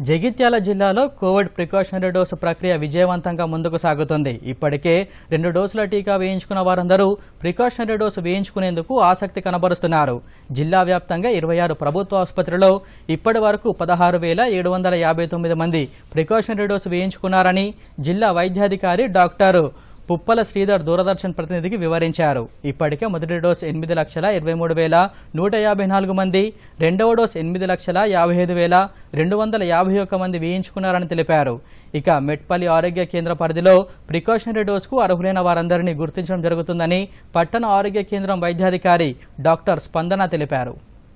జగిత్యాల జిల్లాలో Covid precautionary dose ప్రక్రియ విజయవంతంగా ముందుకు సాగుతుంది ఇప్పటికే రెండు డోసుల టీకా వేయించుకున్న వారందరూ ప్రికాషనరీ డోసు వేయించుకునేందుకు ఆసక్తి కనబరుస్తున్నారు జిల్లా వ్యాప్తంగా ఇరవై ఆరు ప్రభుత్వ ఆసుపత్రుల్లో ఇప్పటి వరకు పదహారు వేల ఏడు వందల యాభై తొమ్మిది మంది ప్రికాషనరీ డోసు వేయించుకున్నారని జిల్లా వైద్యాధికారి డాక్టర్ పుప్పల శ్రీధర్ దూరదర్శన్ ప్రతినిధికి వివరించారు ఇప్పటికే మొదటి డోస్ ఎనిమిది లక్షల ఇరవై మూడు వేల నూట యాభై నాలుగు మంది రెండవ డోస్ ఎనిమిది లక్షల యాభై ఐదు వేల రెండు వందల యాభై ఒక్క మంది వేయించుకున్నారని తెలిపారు ఇక మెట్పల్లి ఆరోగ్య కేంద్ర పరిధిలో ప్రికాషనరీ డోస్కు అర్హులైన వారందరినీ గుర్తించడం జరుగుతుందని పట్టణ ఆరోగ్య కేంద్రం వైద్యాధికారి డాక్టర్ స్పందన తెలిపారు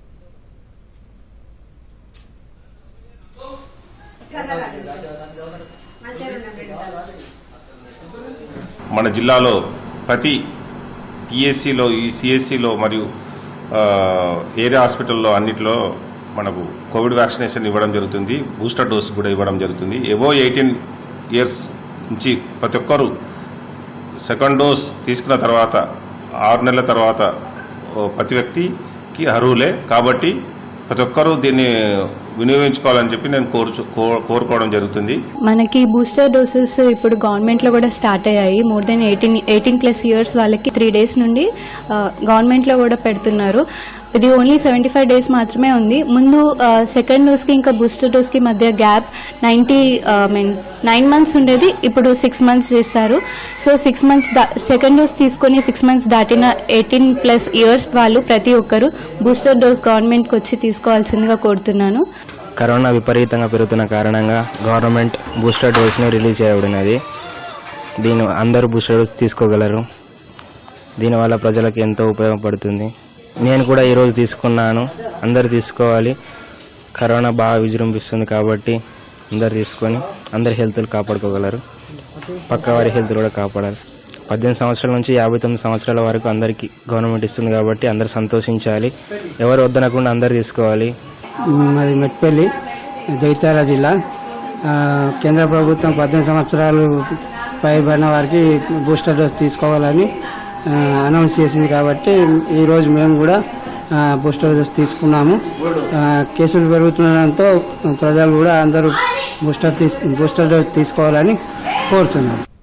మన జిల్లాలో ప్రతి పిఎస్సిలో ఈ సిఎస్సిలో మరియు ఆ, ఏరియా హాస్పిటల్లో అన్నిటిలో మనకు కోవిడ్ వ్యాక్సినేషన్ ఇవ్వడం జరుగుతుంది బూస్టర్ డోస్ కూడా ఇవ్వడం జరుగుతుంది ఎవో ఎయిటీన్ ఇయర్స్ నుంచి ప్రతి ఒక్కరు సెకండ్ డోస్ తీసుకున్న తర్వాత ఆరు నెలల తర్వాత ఓ ప్రతి వ్యక్తికి అర్హులే కాబట్టి ప్రతి ఒక్కరూ దీన్ని వినియోగించుకోవాలని చెప్పి నేను కోరుచు కో- కోరుకోవడం జరుగుతుంది మనకి బూస్టర్ డోసెస్ ఇప్పుడు గవర్నమెంట్ లో కూడా స్టార్ట్ అయ్యాయి more than eighteen eighteen plus years వాళ్ళకి త్రీ డేస్ నుండి గవర్నమెంట్ లో కూడా పెడుతున్నారు ఇది ఓన్లీ సెవెంటీ ఫైవ్ డేస్ మాత్రమే ఉంది ముందు సెకండ్ డోస్ కి ఇంకా బూస్టర్ డోస్ కి మధ్య gap ninety mean nine months ఉండేది ఇప్పుడు సిక్స్ మంత్స్ చేశారు so six months second dose తీసుకొని సిక్స్ మంత్స్ దాటిన ఎయిటీన్ ప్లస్ ఇయర్స్ వాళ్ళు ప్రతి ఒక్కరు బూస్టర్ డోస్ గవర్నమెంట్ కి వచ్చి తీసుకోవాల్సిందిగా కోరుతున్నాను కరోనా విపరీతంగా పెరుగుతున్న కారణంగా గవర్నమెంట్ బూస్టర్ డోస్ను రిలీజ్ చేయబడినది దీని అందరూ బూస్టర్ డోస్ తీసుకోగలరు దీనివల్ల ప్రజలకు ఎంతో ఉపయోగపడుతుంది నేను కూడా ఈరోజు తీసుకున్నాను అందరు తీసుకోవాలి కరోనా బాగా విజృంభిస్తుంది కాబట్టి అందరు తీసుకొని అందరి హెల్త్లు కాపాడుకోగలరు పక్క వారి హెల్త్ కూడా కాపాడాలి పద్దెనిమిది సంవత్సరాల నుంచి యాభై తొమ్మిది సంవత్సరాల వరకు అందరికీ గవర్నమెంట్ ఇస్తుంది కాబట్టి అందరు సంతోషించాలి ఎవరు వద్దనకుండా అందరు తీసుకోవాలి మాది మెట్పల్లి జగిత్యాల జిల్లా ఆ, కేంద్ర ప్రభుత్వం పద్దెనిమిది సంవత్సరాలు పైబడిన వారికి బూస్టర్ డోస్ తీసుకోవాలని ఆ, అనౌన్స్ చేసింది కాబట్టి ఈరోజు మేము కూడా ఆ, బూస్టర్ డోస్ తీసుకున్నాము ఆ, కేసులు పెరుగుతుండడంతో ప్రజలు కూడా అందరూ బూస్టర్ తీస్ బూస్టర్ డోస్ తీసుకోవాలని కోరుతున్నాము